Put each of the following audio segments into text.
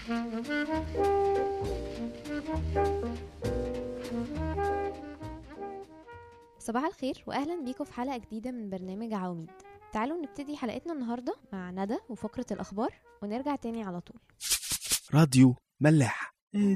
صباح الخير واهلا بيكم في حلقه جديده من برنامج عواميد تعالوا نبتدي حلقتنا النهارده مع ندى وفقره الاخبار ونرجع تاني على طول راديو ملاح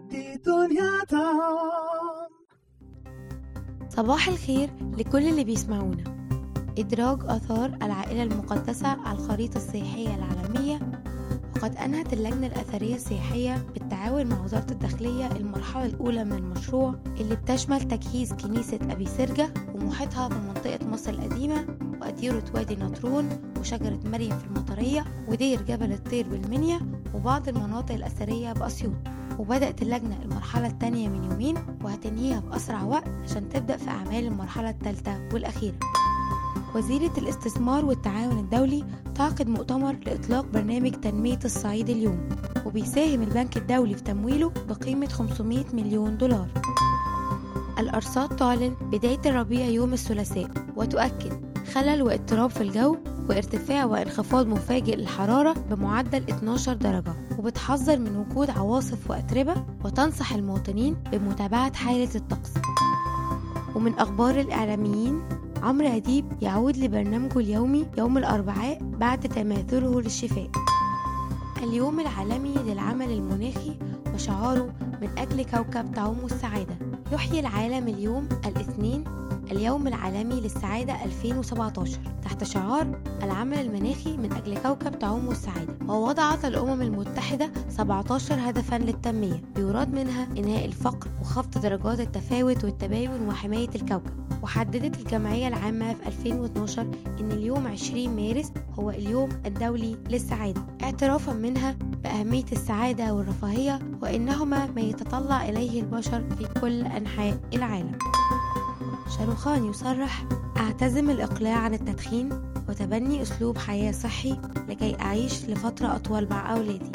صباح الخير لكل اللي بيسمعونا إدراج آثار العائلة المقدسة على الخريطة السياحية العالمية وقد أنهت اللجنة الأثرية السياحية بالتعاون مع وزارة الداخلية المرحلة الأولى من المشروع اللي بتشمل تجهيز كنيسة أبي سرجة ومحيطها بمنطقة مصر القديمة وأديرة وادي نطرون وشجرة مريم في المطرية ودير جبل الطير بالمنيا وبعض المناطق الأثرية بأسيوط وبدأت اللجنة المرحلة الثانية من يومين وهتنهيها بأسرع وقت عشان تبدأ في أعمال المرحلة الثالثة والأخيرة وزيرة الاستثمار والتعاون الدولي تعقد مؤتمر لإطلاق برنامج تنمية الصعيد اليوم وبيساهم البنك الدولي في تمويله بقيمة 500 مليون دولار الأرصاد تعلن بداية الربيع يوم الثلاثاء وتؤكد خلل واضطراب في الجو وارتفاع وانخفاض مفاجئ للحرارة بمعدل 12 درجة وبتحذر من وجود عواصف وأتربة وتنصح المواطنين بمتابعة حالة الطقس ومن أخبار الإعلاميين عمرو أديب يعود لبرنامجه اليومي يوم الأربعاء بعد تماثله للشفاء اليوم العالمي للعمل المناخي وشعاره من أجل كوكب تعم السعادة يحيي العالم اليوم الاثنين اليوم العالمي للسعادة 2017 تحت شعار العمل المناخي من أجل كوكب تعم السعادة ووضعت الأمم المتحدة 17 هدفا للتنمية بيراد منها إنهاء الفقر وخفض درجات التفاوت والتباين وحماية الكوكب وحددت الجمعية العامة في 2012 إن اليوم 20 مارس هو اليوم الدولي للسعادة اعترافا منها بأهمية السعادة والرفاهية وإنهما ما يتطلع إليه البشر في كل أنحاء العالم شاروخان يصرح أعتزم الإقلاع عن التدخين وتبني أسلوب حياة صحي لكي أعيش لفترة أطول مع أولادي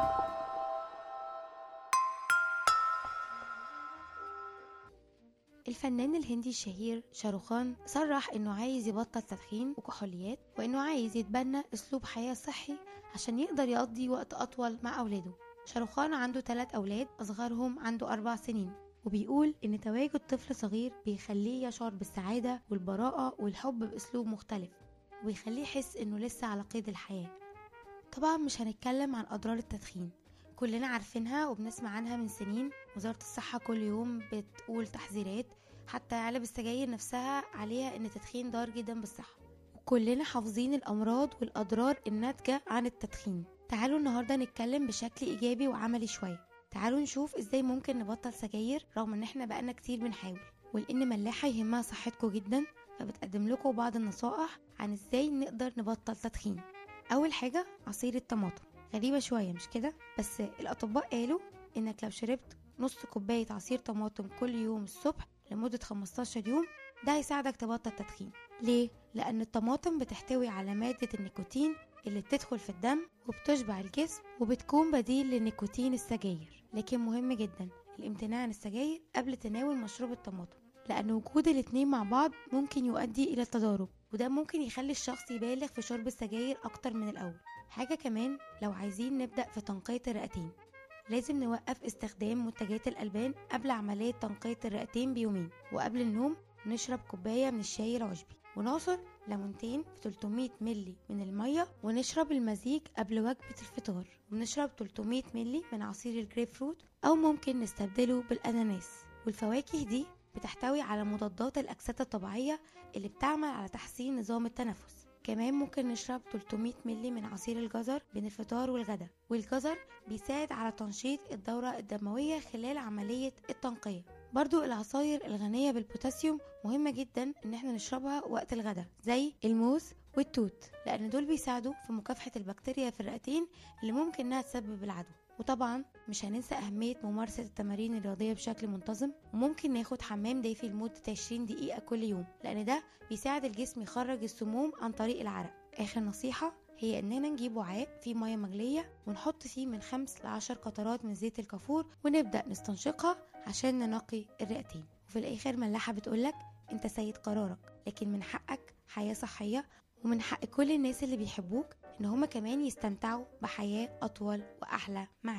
الفنان الهندي الشهير شاروخان صرح انه عايز يبطل تدخين وكحوليات وانه عايز يتبنى اسلوب حياة صحي عشان يقدر يقضي وقت اطول مع اولاده شاروخان عنده ثلاث اولاد اصغرهم عنده اربع سنين وبيقول ان تواجد طفل صغير بيخليه يشعر بالسعادة والبراءة والحب باسلوب مختلف وبيخليه يحس انه لسه على قيد الحياة طبعا مش هنتكلم عن اضرار التدخين كلنا عارفينها وبنسمع عنها من سنين وزارة الصحة كل يوم بتقول تحذيرات حتى علب السجاير نفسها عليها ان التدخين ضار جدا بالصحة وكلنا حافظين الأمراض والأضرار الناتجة عن التدخين تعالوا النهاردة نتكلم بشكل إيجابي وعملي شوية تعالوا نشوف ازاي ممكن نبطل سجاير رغم ان احنا بقالنا كتير بنحاول ولان ملاحة يهمها صحتكم جدا فبتقدم لكم بعض النصائح عن ازاي نقدر نبطل تدخين اول حاجة عصير الطماطم غريبة شوية مش كده بس الأطباء قالوا إنك لو شربت نص كوباية عصير طماطم كل يوم الصبح لمدة 15 يوم ده هيساعدك تبطل تدخين ليه؟ لأن الطماطم بتحتوي على مادة النيكوتين اللي بتدخل في الدم وبتشبع الجسم وبتكون بديل لنيكوتين السجاير لكن مهم جدا الامتناع عن السجاير قبل تناول مشروب الطماطم لأن وجود الاتنين مع بعض ممكن يؤدي إلى التضارب وده ممكن يخلي الشخص يبالغ في شرب السجاير أكتر من الأول حاجة كمان لو عايزين نبدأ في تنقية الرئتين لازم نوقف استخدام منتجات الألبان قبل عملية تنقية الرئتين بيومين وقبل النوم نشرب كوباية من الشاي العشبي ونعصر ليمونتين في 300 ملي من المية ونشرب المزيج قبل وجبة الفطار ونشرب 300 ملي من عصير الجريب فروت أو ممكن نستبدله بالأناناس والفواكه دي بتحتوي على مضادات الأكسدة الطبيعية اللي بتعمل على تحسين نظام التنفس كمان ممكن نشرب 300 ملي من عصير الجزر بين الفطار والغداء والجزر بيساعد على تنشيط الدورة الدموية خلال عملية التنقية برضو العصاير الغنية بالبوتاسيوم مهمة جدا ان احنا نشربها وقت الغداء زي الموز والتوت لان دول بيساعدوا في مكافحة البكتيريا في الرئتين اللي ممكن انها تسبب العدوى وطبعا مش هننسى أهمية ممارسة التمارين الرياضية بشكل منتظم وممكن ناخد حمام دافي لمدة 20 دقيقة كل يوم لأن ده بيساعد الجسم يخرج السموم عن طريق العرق آخر نصيحة هي إننا نجيب وعاء فيه مية مغلية ونحط فيه من خمس لعشر قطرات من زيت الكافور ونبدأ نستنشقها عشان ننقي الرئتين وفي الآخر ملاحة بتقولك أنت سيد قرارك لكن من حقك حياة صحية ومن حق كل الناس اللي بيحبوك إن هما كمان يستمتعوا بحياة أطول وأحلى معاك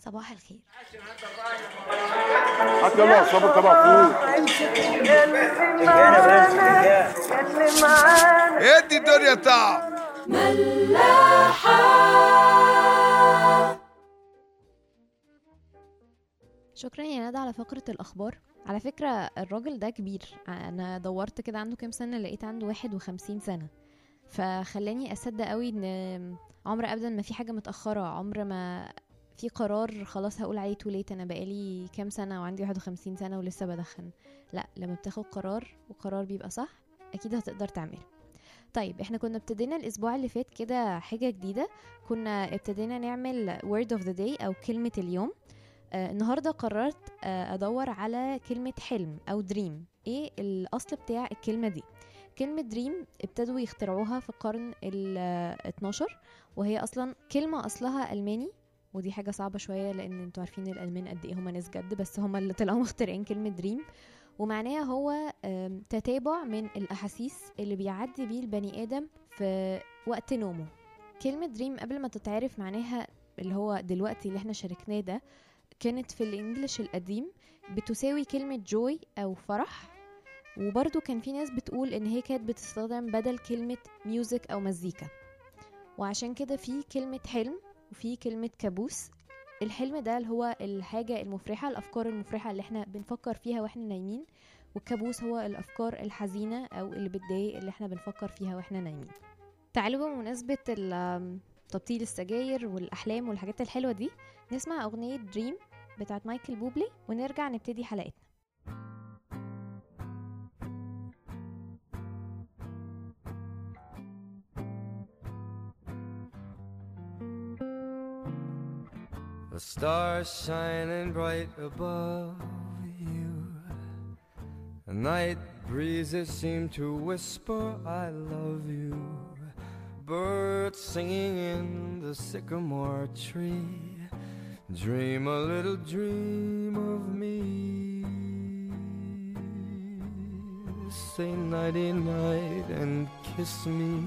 صباح الخير هات يلا يا صابر طبق فول ادي الدنيا طعم شكرا يا ندى على فقرة الأخبار على فكرة الراجل ده كبير أنا دورت كده عنده كام سنة لقيت عنده واحد وخمسين سنة فخلاني أصدق قوي إن عمر أبدا ما في حاجة متأخرة عمر ما في قرار خلاص هقول عليه توليت أنا بقالي كام سنة وعندي واحد وخمسين سنة ولسه بدخن لا لما بتاخد قرار وقرار بيبقى صح أكيد هتقدر تعمله طيب احنا كنا ابتدينا الاسبوع اللي فات كده حاجة جديدة كنا ابتدينا نعمل word of the day او كلمة اليوم آه النهاردة قررت آه ادور على كلمة حلم او دريم ايه الاصل بتاع الكلمة دي كلمة دريم ابتدوا يخترعوها في القرن ال 12 وهي اصلا كلمة اصلها الماني ودي حاجة صعبة شوية لان انتوا عارفين الالمان قد ايه هما ناس جد بس هما اللي طلعوا مخترعين كلمة دريم ومعناها هو آم، تتابع من الأحاسيس اللي بيعدي بيه البني آدم في وقت نومه كلمة دريم قبل ما تتعرف معناها اللي هو دلوقتي اللي احنا شاركناه ده كانت في الانجليش القديم بتساوي كلمة جوي أو فرح وبرضو كان في ناس بتقول ان هي كانت بتستخدم بدل كلمة ميوزك أو مزيكا وعشان كده في كلمة حلم وفي كلمة كابوس الحلم ده اللي هو الحاجة المفرحة الأفكار المفرحة اللي احنا بنفكر فيها واحنا نايمين والكابوس هو الأفكار الحزينة أو اللي بتضايق اللي احنا بنفكر فيها واحنا نايمين تعالوا بمناسبة ال- تبطيل السجاير والأحلام والحاجات الحلوة دي نسمع أغنية دريم بتاعت مايكل بوبلي ونرجع نبتدي حلقتنا A star shining bright above you. A night breezes seem to whisper, I love you. Birds singing in the sycamore tree. Dream a little dream of me. Say nighty night and kiss me.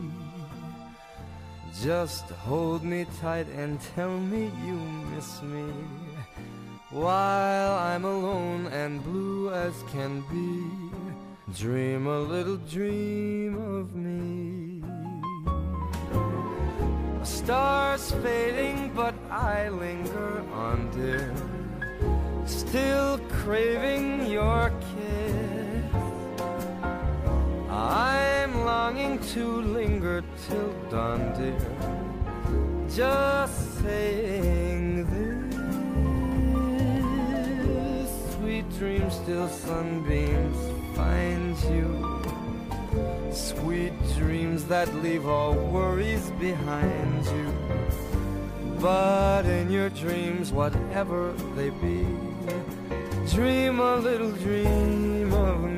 Just hold me tight and tell me you miss me While I'm alone and blue as can be Dream a little dream of me A star's fading but I linger on dear Still craving your kiss I'm longing to linger till dawn, dear. Just saying this. Sweet dreams till sunbeams find you. Sweet dreams that leave all worries behind you. But in your dreams, whatever they be, dream a little dream of me.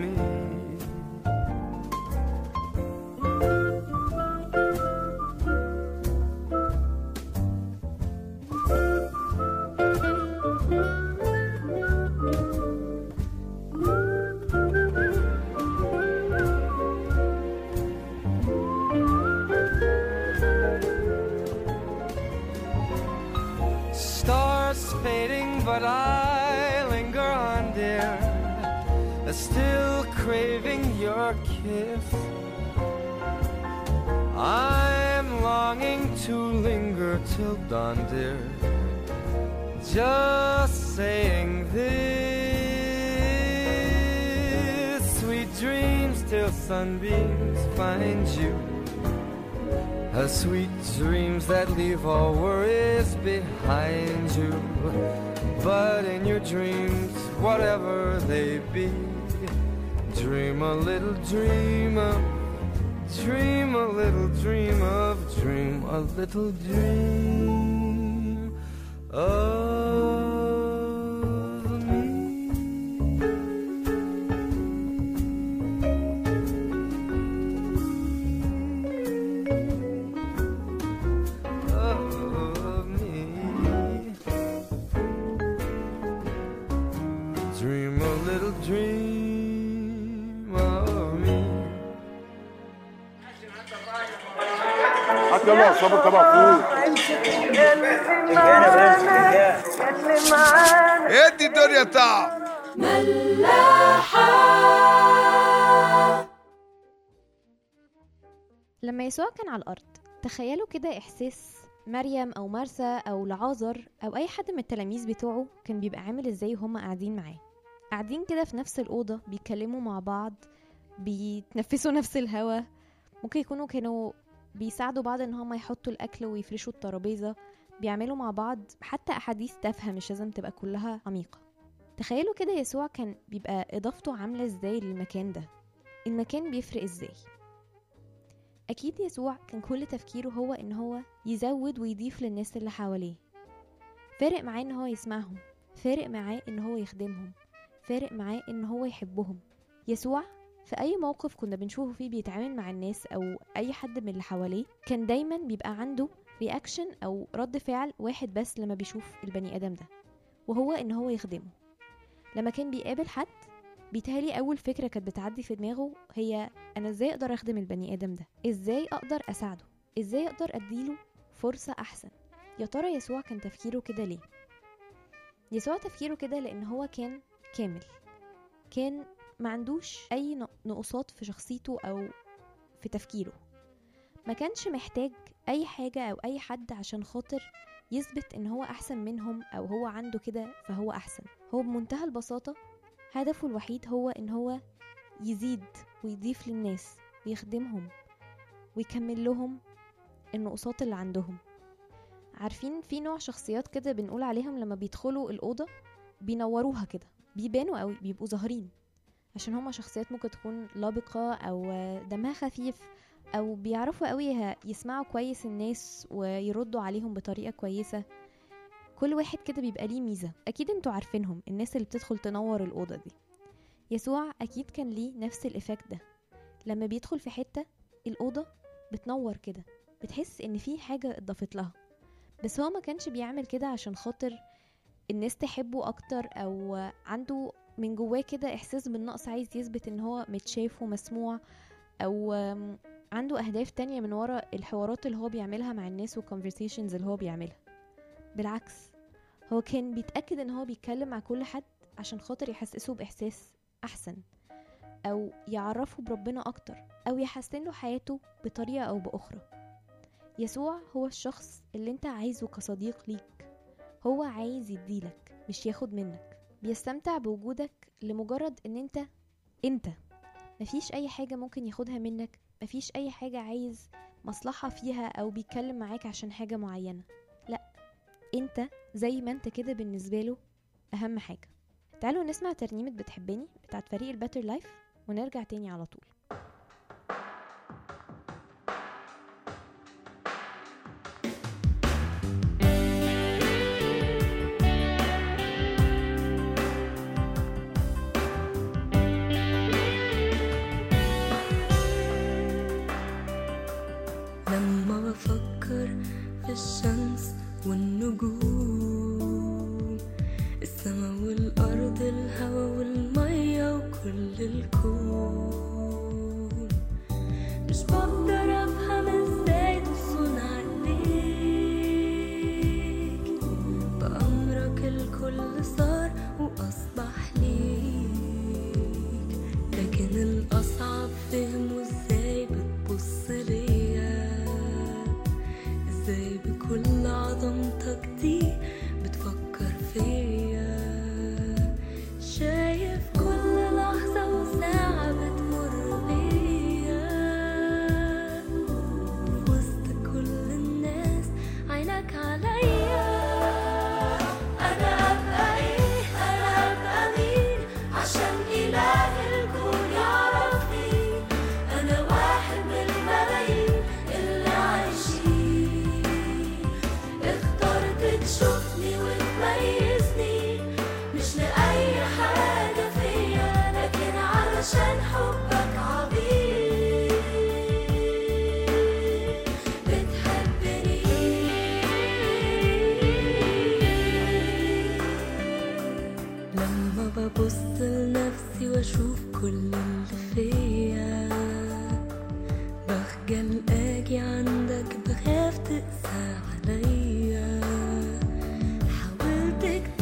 Stars fading, but I linger on, dear. Still craving your kiss. I'm longing to linger till dawn, dear. Just saying this. Sweet dreams till sunbeams find you. A sweet dreams that leave all worries behind you. But in your dreams, whatever they be, dream a little dream of, dream a little dream of, dream a little dream of me. of me. Dream a little dream of me. هات يلا يا صابر طبق فول ادي الدنيا طعم لما يسوع كان على الأرض تخيلوا كده إحساس مريم أو مرسى أو لعازر أو أي حد من التلاميذ بتوعه كان بيبقى عامل إزاي وهما قاعدين معاه قاعدين كده في نفس الأوضة بيتكلموا مع بعض بيتنفسوا نفس الهوا ممكن يكونوا كانوا بيساعدوا بعض ان هما يحطوا الاكل ويفرشوا الترابيزه بيعملوا مع بعض حتى احاديث تافهه مش لازم تبقى كلها عميقه تخيلوا كده يسوع كان بيبقى اضافته عامله ازاي للمكان ده المكان بيفرق ازاي اكيد يسوع كان كل تفكيره هو ان هو يزود ويضيف للناس اللي حواليه فارق معاه ان هو يسمعهم فارق معاه ان هو يخدمهم فارق معاه ان هو يحبهم يسوع في اي موقف كنا بنشوفه فيه بيتعامل مع الناس او اي حد من اللي حواليه كان دايما بيبقى عنده رياكشن او رد فعل واحد بس لما بيشوف البني ادم ده وهو ان هو يخدمه لما كان بيقابل حد بيتهيألي اول فكره كانت بتعدي في دماغه هي انا ازاي اقدر اخدم البني ادم ده ازاي اقدر اساعده ازاي اقدر اديله فرصه احسن يا ترى يسوع كان تفكيره كده ليه يسوع تفكيره كده لان هو كان كامل كان ما عندوش اي ن- نقصات في شخصيته او في تفكيره ما كانش محتاج اي حاجه او اي حد عشان خاطر يثبت ان هو احسن منهم او هو عنده كده فهو احسن هو بمنتهى البساطه هدفه الوحيد هو ان هو يزيد ويضيف للناس ويخدمهم ويكمل لهم النقصات اللي عندهم عارفين في نوع شخصيات كده بنقول عليهم لما بيدخلوا الأوضة بينوروها كده بيبانوا قوي بيبقوا ظاهرين عشان هما شخصيات ممكن تكون لابقة أو دمها خفيف أو بيعرفوا قوي ه- يسمعوا كويس الناس ويردوا عليهم بطريقة كويسة كل واحد كده بيبقى ليه ميزة أكيد انتوا عارفينهم الناس اللي بتدخل تنور الأوضة دي يسوع أكيد كان ليه نفس الإفكت ده لما بيدخل في حتة الأوضة بتنور كده بتحس إن في حاجة اتضافت لها بس هو ما كانش بيعمل كده عشان خاطر الناس تحبه أكتر أو عنده من جواه كده إحساس بالنقص عايز يثبت إن هو متشاف ومسموع أو آم، عنده أهداف تانية من ورا الحوارات اللي هو بيعملها مع الناس والconversations اللي هو بيعملها بالعكس هو كان بيتأكد إن هو بيتكلم مع كل حد عشان خاطر يحسسه بإحساس أحسن أو يعرفه بربنا أكتر أو يحسن له حياته بطريقة أو بأخرى يسوع هو الشخص اللي انت عايزه كصديق ليك هو عايز يديلك مش ياخد منك بيستمتع بوجودك لمجرد ان انت انت مفيش اي حاجة ممكن ياخدها منك مفيش اي حاجة عايز مصلحة فيها او بيتكلم معاك عشان حاجة معينة لا انت زي ما انت كده بالنسبة له اهم حاجة تعالوا نسمع ترنيمة بتحبني بتاعت فريق الباتر لايف ونرجع تاني على طول لما بفكر في الشمس والنجوم السما والأرض الهوا والمية وكل الكون مش بقدر أفهم ازاي تصون عليك بأمرك الكل صار وأصبح ليك لكن الأصعب فهمه ازاي بتبص ليا ازاي بكل عظمتك دي بتفكر فيا شايف كل لحظة وساعة بتمر بيا وسط كل الناس عينك عليا أنا أبقى إيه أنا أبقى مين عشان إله الكون يعرفني أنا واحد من الملايين اللي عايشين اخترت تشوفني وتميزني مش لأي حاجة فيا لكن علشان حبك عظيم بتحبني لما ببص لنفسي واشوف كل اللي فيا بخجل اجي عندك بخاف تقسى عليا حاولت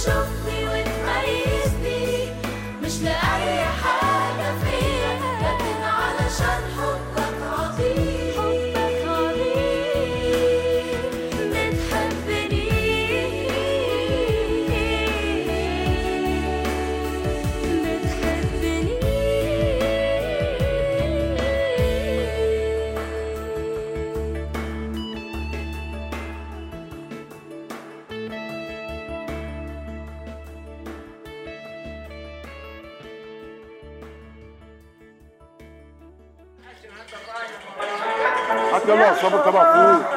تشوفني وتميزني مش لأي حاجة فيا لكن علشان حبك عظيم حبك عظيم بتحبني بتحبني حتى يلا صابر تبع فوق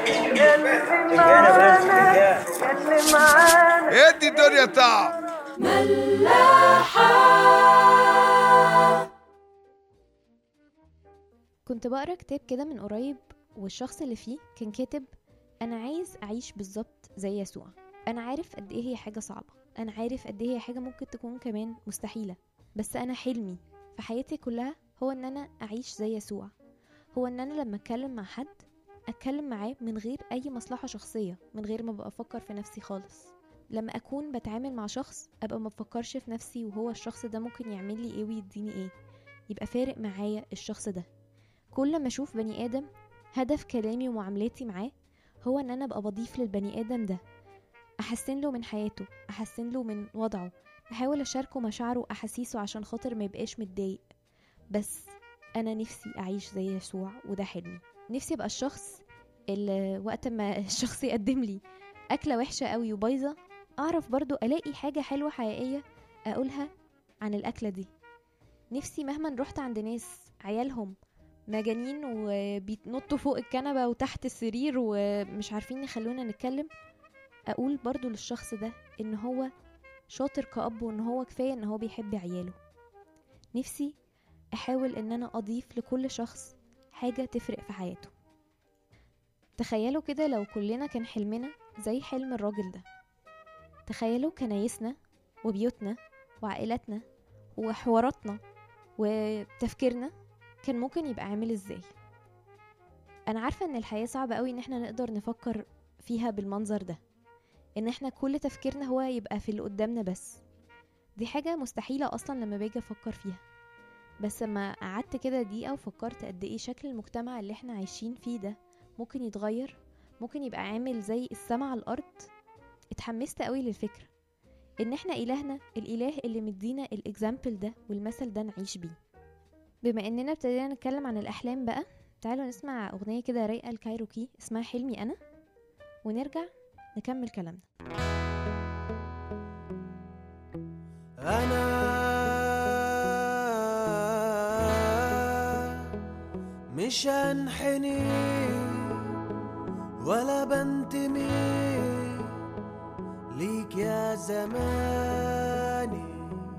ادي الدنيا تعب كنت بقرا كتاب كده من قريب والشخص اللي فيه كان كاتب انا عايز اعيش بالظبط زي يسوع انا عارف قد ايه هي حاجه صعبه انا عارف قد ايه هي حاجه ممكن تكون كمان مستحيله بس انا حلمي في حياتي كلها هو ان انا اعيش زي يسوع هو ان انا لما اتكلم مع حد اتكلم معاه من غير اي مصلحه شخصيه من غير ما ابقى افكر في نفسي خالص لما اكون بتعامل مع شخص ابقى ما بفكرش في نفسي وهو الشخص ده ممكن يعمل لي ايه ويديني ايه يبقى فارق معايا الشخص ده كل ما اشوف بني ادم هدف كلامي ومعاملاتي معاه هو ان انا ابقى بضيف للبني ادم ده احسن له من حياته احسن له من وضعه احاول اشاركه مشاعره واحاسيسه عشان خاطر ما يبقاش متضايق بس انا نفسي اعيش زي يسوع وده حلمي نفسي ابقى الشخص اللي وقت ما الشخص يقدم لي اكله وحشه قوي وبايظه اعرف برضو الاقي حاجه حلوه حقيقيه اقولها عن الاكله دي نفسي مهما رحت عند ناس عيالهم مجانين وبيتنطوا فوق الكنبة وتحت السرير ومش عارفين يخلونا نتكلم أقول برضو للشخص ده إن هو شاطر كأب وإن هو كفاية إن هو بيحب عياله نفسي أحاول إن أنا أضيف لكل شخص حاجة تفرق في حياته تخيلوا كده لو كلنا كان حلمنا زي حلم الراجل ده تخيلوا كنايسنا وبيوتنا وعائلاتنا وحواراتنا وتفكيرنا كان ممكن يبقى عامل ازاي انا عارفه ان الحياه صعبه قوي ان احنا نقدر نفكر فيها بالمنظر ده ان احنا كل تفكيرنا هو يبقى في اللي قدامنا بس دي حاجه مستحيله اصلا لما باجي افكر فيها بس لما قعدت كده دقيقه وفكرت قد ايه شكل المجتمع اللي احنا عايشين فيه ده ممكن يتغير ممكن يبقى عامل زي السما على الارض اتحمست قوي للفكره ان احنا الهنا الاله اللي مدينا الاكزامبل ده والمثل ده نعيش بيه بما اننا ابتدينا نتكلم عن الاحلام بقى تعالوا نسمع اغنيه كده رايقه الكايروكي اسمها حلمي انا ونرجع نكمل كلامنا أنا مش هنحني ولا بنتمي ليك يا زماني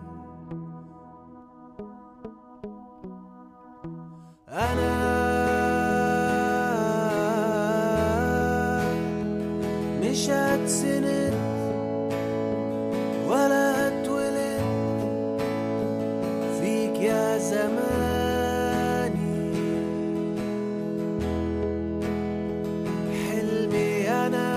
أنا مش هتسند ولا هتولد فيك يا زماني حلمي أنا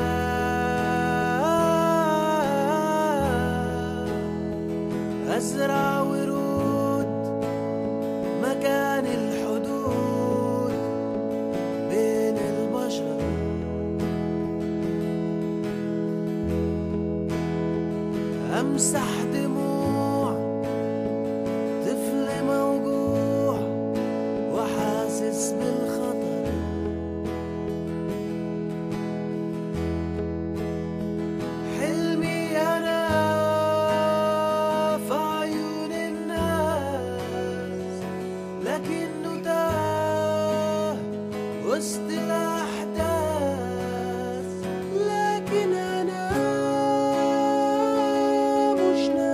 أزرع ورود مكان الحدود بين البشر أمسح دموع طفل موجوع وحاسس بالخطر حلمي أنا في عيون الناس لكنه تاه وسط الأحداث لكن أنا مش ناسي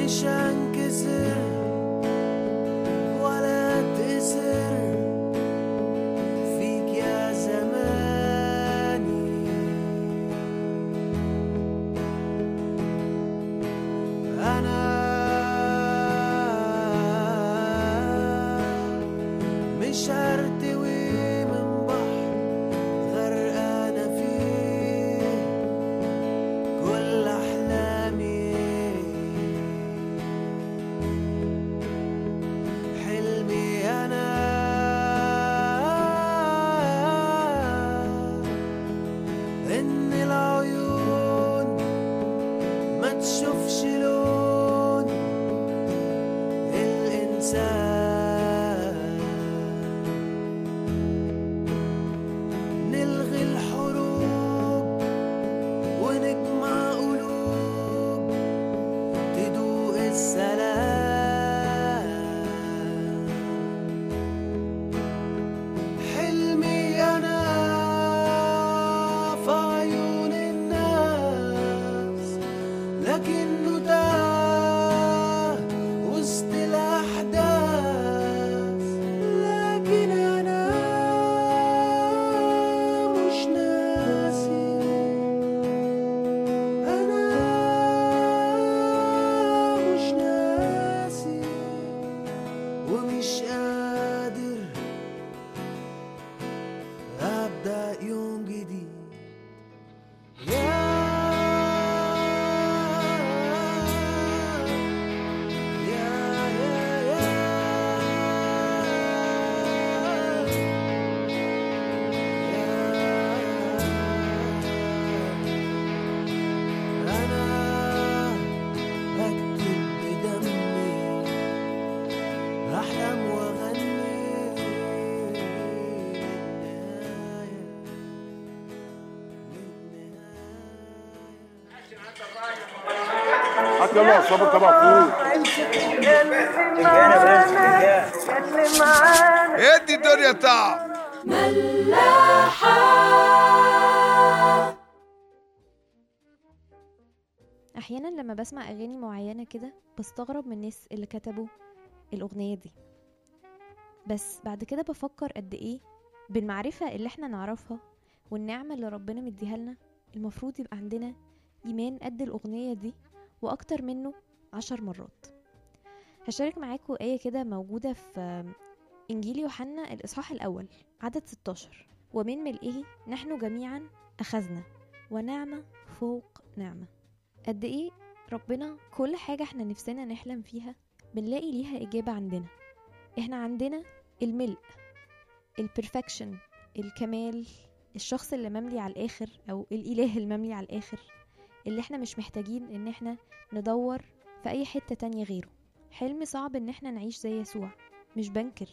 مش هنكسر ولا اتأثر فيك يا زماني أنا مش هرتوي من بحر غرقانة فيه كل أحلامي حلمي أنا إن العيون ما تشوفش لون الإنسان نلغي الحروب ونجمع قلوب تدوق السلام حلمي أنا في عيون الناس لكنه تاه وسط الأحداث لكن أنا مش ناسي أنا مش ناسي ومش قادر أبدأ يوم جديد يا يا يا أنا بكتب بدمي أحلم وأغني هات يلا صابر طبق فول ادي الدنيا طعم احيانا لما بسمع اغاني معينه كده بستغرب من الناس اللي كتبوا الاغنيه دي بس بعد كده بفكر قد ايه بالمعرفه اللي احنا نعرفها والنعمه اللي ربنا مديها لنا المفروض يبقى عندنا ايمان قد الاغنيه دي واكتر منه عشر مرات هشارك معاكم آية كده موجودة في إنجيل يوحنا الإصحاح الأول عدد 16 ومن ملئه نحن جميعا أخذنا ونعمة فوق نعمة قد ايه ربنا كل حاجة احنا نفسنا نحلم فيها بنلاقي ليها إجابة عندنا احنا عندنا الملء البرفكشن الكمال الشخص اللي مملي على الآخر أو الإله المملي على الآخر اللي احنا مش محتاجين ان احنا ندور في أي حتة تانية غيره حلم صعب ان احنا نعيش زي يسوع مش بنكر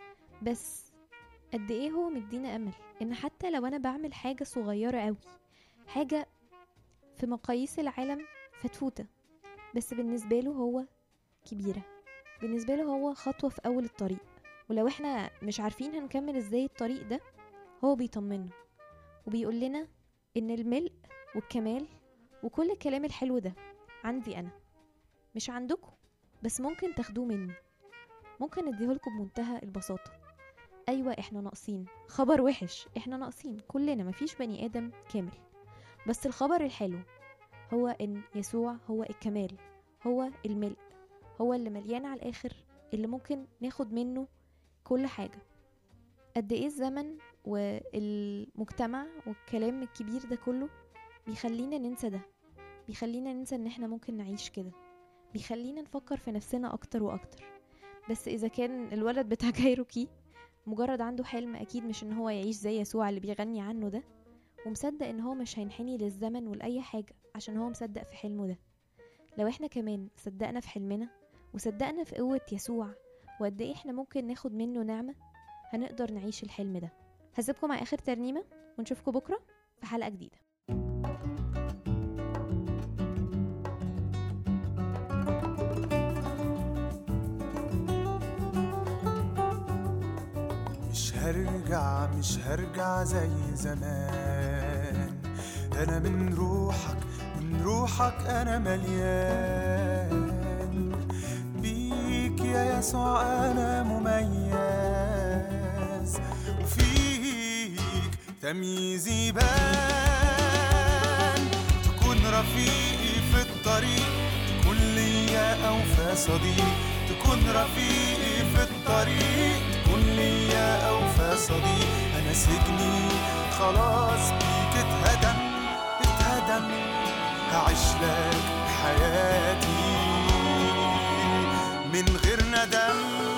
بس قد ايه هو مدينا امل ان حتى لو انا بعمل حاجة صغيرة قوي حاجة في مقاييس العالم فتفوتة بس بالنسبة له هو كبيرة بالنسبة له هو خطوة في أول الطريق ولو احنا مش عارفين هنكمل ازاي الطريق ده هو بيطمنا وبيقول لنا ان الملء والكمال وكل الكلام الحلو ده عندي انا مش عندكم بس ممكن تاخدوه مني ممكن اديهولكم بمنتهى البساطة ايوه احنا ناقصين خبر وحش احنا ناقصين كلنا مفيش بني ادم كامل بس الخبر الحلو هو ان يسوع هو الكمال هو الملء هو اللي مليان على الاخر اللي ممكن ناخد منه كل حاجة قد ايه الزمن والمجتمع والكلام الكبير ده كله بيخلينا ننسى ده بيخلينا ننسى ان احنا ممكن نعيش كده بيخلينا نفكر في نفسنا اكتر واكتر بس اذا كان الولد بتاع كايروكي مجرد عنده حلم اكيد مش ان هو يعيش زي يسوع اللي بيغني عنه ده ومصدق ان هو مش هينحني للزمن ولاي حاجه عشان هو مصدق في حلمه ده لو احنا كمان صدقنا في حلمنا وصدقنا في قوه يسوع وقد ايه احنا ممكن ناخد منه نعمه هنقدر نعيش الحلم ده هسيبكم مع اخر ترنيمه ونشوفكم بكره في حلقه جديده مش هرجع مش هرجع زي زمان انا من روحك من روحك انا مليان يسوع أنا مميز وفيك تمييزي بان تكون رفيقي في الطريق تكون ليا أوفى صديق تكون رفيقي في الطريق تكون ليا أوفى صديق أنا سجني خلاص بيك اتهدم اتهدم هعيش لك حياتي من غير ندم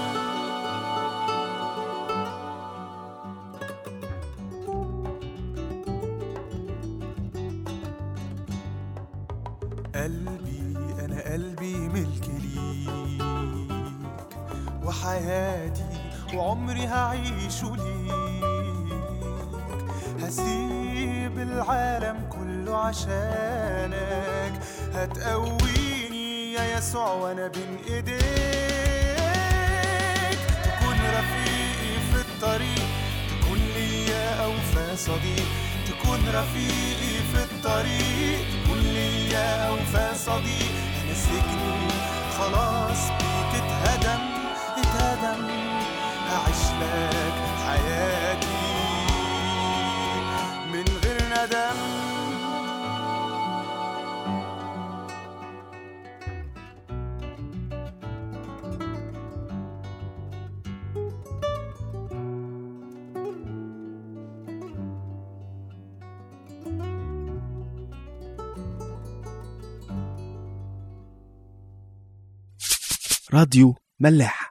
قلبي أنا قلبي ملك ليك وحياتي وعمري هعيشه ليك هسيب العالم كله عشانك هتقويني يا يسوع وانا بين ايديك تكون رفيقي في الطريق تكون ليا اوفى صديق تكون رفيقي في الطريق تكون ليا اوفى صديق انا سجني خلاص بيك اتهدم اتهدم هعيش لك حياتي من غير ندم راديو ملاح